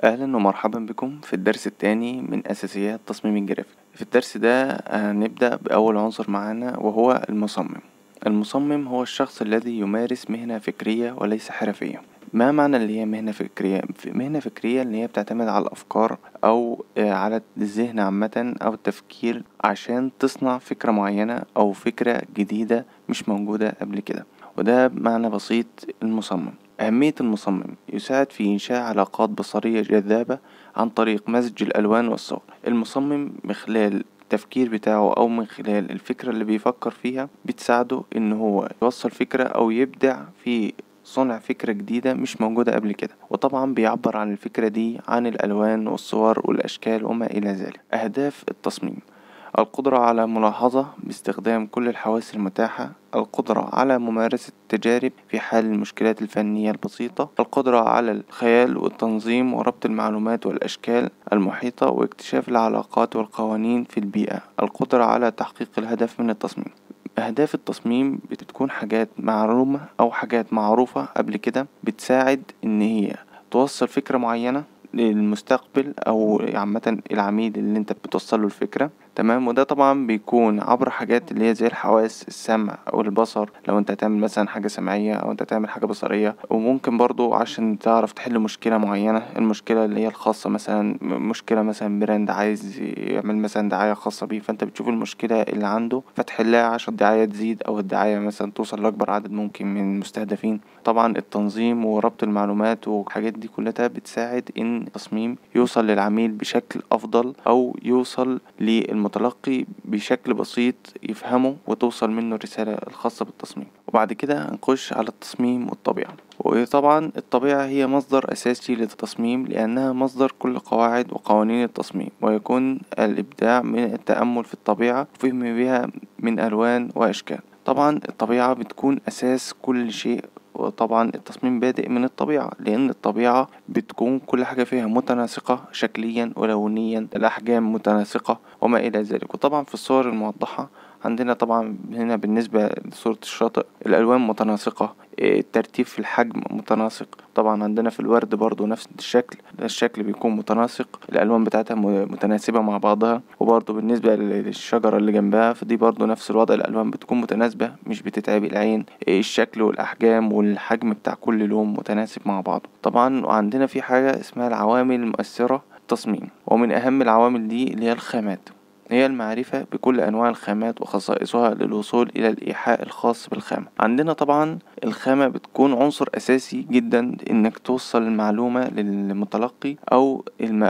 أهلا ومرحبا بكم في الدرس الثاني من أساسيات تصميم الجرافيك في الدرس ده هنبدأ بأول عنصر معانا وهو المصمم المصمم هو الشخص الذي يمارس مهنة فكرية وليس حرفية ما معنى اللي هي مهنة فكرية؟ مهنة فكرية اللي هي بتعتمد على الأفكار أو على الذهن عامة أو التفكير عشان تصنع فكرة معينة أو فكرة جديدة مش موجودة قبل كده وده معنى بسيط المصمم أهمية المصمم يساعد في إنشاء علاقات بصرية جذابة عن طريق مزج الألوان والصور المصمم من خلال التفكير بتاعه أو من خلال الفكرة اللي بيفكر فيها بتساعده إن هو يوصل فكرة أو يبدع في صنع فكرة جديدة مش موجودة قبل كده وطبعا بيعبر عن الفكرة دي عن الألوان والصور والأشكال وما إلى ذلك أهداف التصميم القدرة على ملاحظة باستخدام كل الحواس المتاحة القدرة على ممارسة التجارب في حل المشكلات الفنية البسيطة القدرة على الخيال والتنظيم وربط المعلومات والأشكال المحيطة واكتشاف العلاقات والقوانين في البيئة القدرة على تحقيق الهدف من التصميم أهداف التصميم بتكون حاجات معلومة أو حاجات معروفة قبل كده بتساعد إن هي توصل فكرة معينة للمستقبل أو عامة العميل اللي انت بتوصله الفكرة تمام وده طبعا بيكون عبر حاجات اللي هي زي الحواس السمع او البصر لو انت هتعمل مثلا حاجة سمعية او انت هتعمل حاجة بصرية وممكن برضو عشان تعرف تحل مشكلة معينة المشكلة اللي هي الخاصة مثلا مشكلة مثلا براند عايز يعمل مثلا دعاية خاصة بيه فانت بتشوف المشكلة اللي عنده فتحلها عشان الدعاية تزيد او الدعاية مثلا توصل لاكبر عدد ممكن من المستهدفين طبعا التنظيم وربط المعلومات والحاجات دي كلها بتساعد ان التصميم يوصل للعميل بشكل افضل او يوصل للمتلقي بشكل بسيط يفهمه وتوصل منه الرسالة الخاصة بالتصميم وبعد كده هنخش على التصميم والطبيعة وطبعا الطبيعة هي مصدر أساسي للتصميم لأنها مصدر كل قواعد وقوانين التصميم ويكون الإبداع من التأمل في الطبيعة وفهم بها من ألوان وأشكال طبعا الطبيعة بتكون أساس كل شيء وطبعا التصميم بادئ من الطبيعة لأن الطبيعة بتكون كل حاجة فيها متناسقة شكليا ولونيا الأحجام متناسقة وما إلى ذلك وطبعا في الصور الموضحة عندنا طبعا هنا بالنسبة لصورة الشاطئ الألوان متناسقة الترتيب في الحجم متناسق طبعا عندنا في الورد برضو نفس الشكل الشكل بيكون متناسق الألوان بتاعتها متناسبة مع بعضها وبرضو بالنسبة للشجرة اللي جنبها فدي برضو نفس الوضع الألوان بتكون متناسبة مش بتتعب العين الشكل والأحجام والحجم بتاع كل لون متناسب مع بعضه طبعا وعندنا في حاجة اسمها العوامل المؤثرة التصميم ومن أهم العوامل دي اللي هي الخامات هي المعرفة بكل أنواع الخامات وخصائصها للوصول إلى الإيحاء الخاص بالخامة عندنا طبعا الخامة بتكون عنصر أساسي جدا إنك توصل المعلومة للمتلقي أو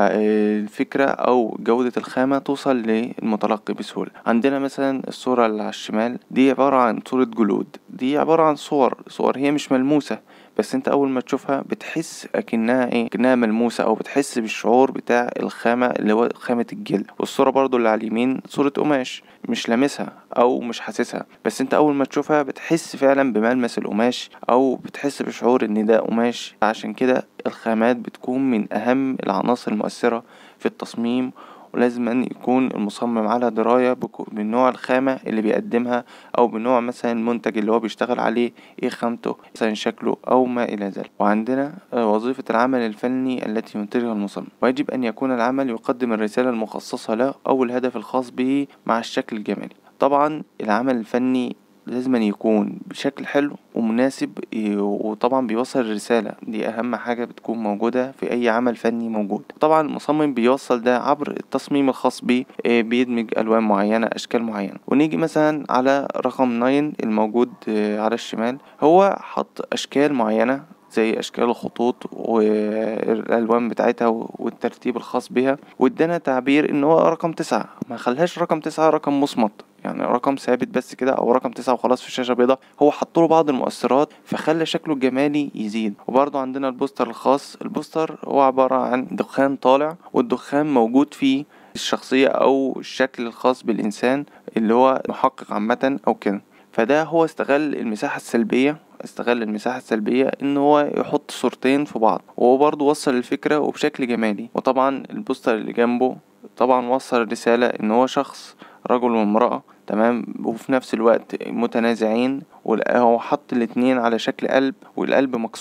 الفكرة أو جودة الخامة توصل للمتلقي بسهولة عندنا مثلا الصورة اللي على الشمال دي عبارة عن صورة جلود دي عبارة عن صور صور هي مش ملموسة بس انت اول ما تشوفها بتحس اكنها ايه اكنها ملموسة او بتحس بالشعور بتاع الخامة اللي هو خامة الجلد والصورة برضو اللي على اليمين صورة قماش مش لامسها او مش حاسسها بس انت اول ما تشوفها بتحس فعلا بملمس القماش او بتحس بشعور ان ده قماش عشان كده الخامات بتكون من اهم العناصر المؤثرة في التصميم ولازم أن يكون المصمم على دراية بنوع الخامة اللي بيقدمها أو بنوع مثلا المنتج اللي هو بيشتغل عليه ايه خامته مثلا شكله أو ما إلى ذلك وعندنا وظيفة العمل الفني التي ينتجها المصمم ويجب أن يكون العمل يقدم الرسالة المخصصة له أو الهدف الخاص به مع الشكل الجمالي طبعا العمل الفني لازم يكون بشكل حلو ومناسب وطبعا بيوصل الرسالة دي أهم حاجة بتكون موجودة في أي عمل فني موجود طبعا المصمم بيوصل ده عبر التصميم الخاص بيه بيدمج ألوان معينة أشكال معينة ونيجي مثلا على رقم ناين الموجود على الشمال هو حط أشكال معينة زي اشكال الخطوط والالوان بتاعتها والترتيب الخاص بها وادانا تعبير ان هو رقم تسعة ما خلهاش رقم تسعة رقم مصمت يعني رقم ثابت بس كده او رقم تسعة وخلاص في شاشة بيضاء هو حطله بعض المؤثرات فخلى شكله الجمالي يزيد وبرضو عندنا البوستر الخاص البوستر هو عبارة عن دخان طالع والدخان موجود فيه الشخصية او الشكل الخاص بالانسان اللي هو محقق عامة او كده فده هو استغل المساحة السلبية استغل المساحة السلبية ان هو يحط صورتين في بعض وهو برضو وصل الفكرة وبشكل جمالي وطبعا البوستر اللي جنبه طبعا وصل الرسالة ان هو شخص رجل وامرأة تمام وفي نفس الوقت متنازعين وهو حط الاتنين على شكل قلب والقلب مكسور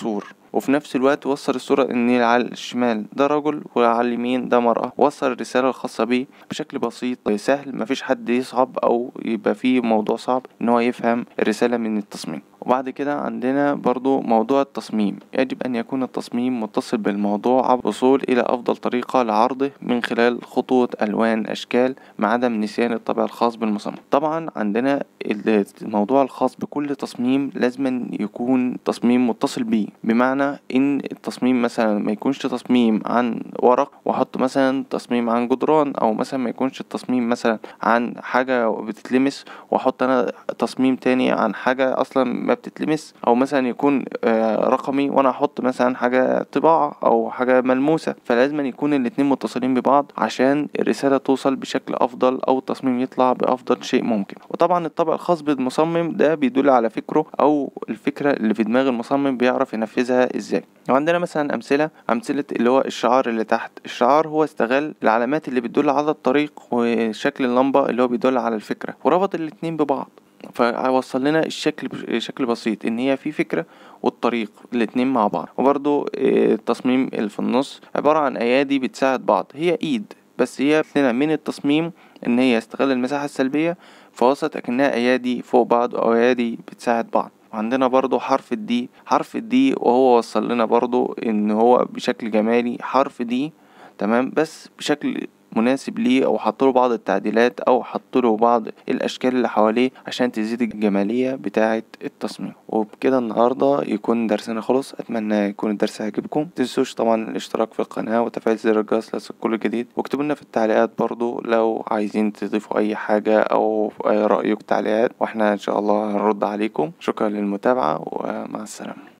وفي نفس الوقت وصل الصورة ان على الشمال ده رجل وعلى اليمين ده مرأة وصل الرسالة الخاصة بيه بشكل بسيط سهل مفيش حد يصعب او يبقى فيه موضوع صعب ان هو يفهم الرسالة من التصميم وبعد كده عندنا برضو موضوع التصميم يجب أن يكون التصميم متصل بالموضوع عبر الوصول إلى أفضل طريقة لعرضه من خلال خطوط ألوان أشكال مع عدم نسيان الطابع الخاص بالمصمم طبعا عندنا الموضوع الخاص بكل تصميم لازم يكون تصميم متصل بيه بمعنى ان التصميم مثلا ما يكونش تصميم عن ورق واحط مثلا تصميم عن جدران او مثلا ما يكونش التصميم مثلا عن حاجة بتتلمس واحط انا تصميم تاني عن حاجة اصلا ما بتتلمس او مثلا يكون رقمي وانا احط مثلا حاجة طباعة او حاجة ملموسة فلازم يكون الاتنين متصلين ببعض عشان الرسالة توصل بشكل افضل او التصميم يطلع بافضل شيء ممكن وطبعا الطابع الخاص بالمصمم ده بيدل على فكره او الفكرة اللي في دماغ المصمم بيعرف ينفذها ازاي وعندنا مثلا امثلة امثلة اللي هو الشعار اللي تحت الشعار هو استغل العلامات اللي بتدل على الطريق وشكل اللمبة اللي هو بيدل على الفكرة وربط الاتنين ببعض فوصل لنا الشكل بشكل بسيط ان هي في فكرة والطريق الاتنين مع بعض وبرضو التصميم اللي في النص عبارة عن ايادي بتساعد بعض هي ايد بس هي لنا من التصميم ان هي استغل المساحة السلبية فوصلت اكنها ايادي فوق بعض او ايادي بتساعد بعض وعندنا برضو حرف الدي حرف الدي وهو وصل لنا برضو ان هو بشكل جمالي حرف دي تمام بس بشكل مناسب ليه او حطله بعض التعديلات او حطله بعض الاشكال اللي حواليه عشان تزيد الجمالية بتاعة التصميم وبكده النهاردة يكون درسنا خلص اتمنى يكون الدرس عجبكم متنسوش طبعا الاشتراك في القناة وتفعيل زر الجرس ليصل كل جديد واكتبوا لنا في التعليقات برضو لو عايزين تضيفوا اي حاجة او اي رأيكم في التعليقات واحنا ان شاء الله هنرد عليكم شكرا للمتابعة ومع السلامة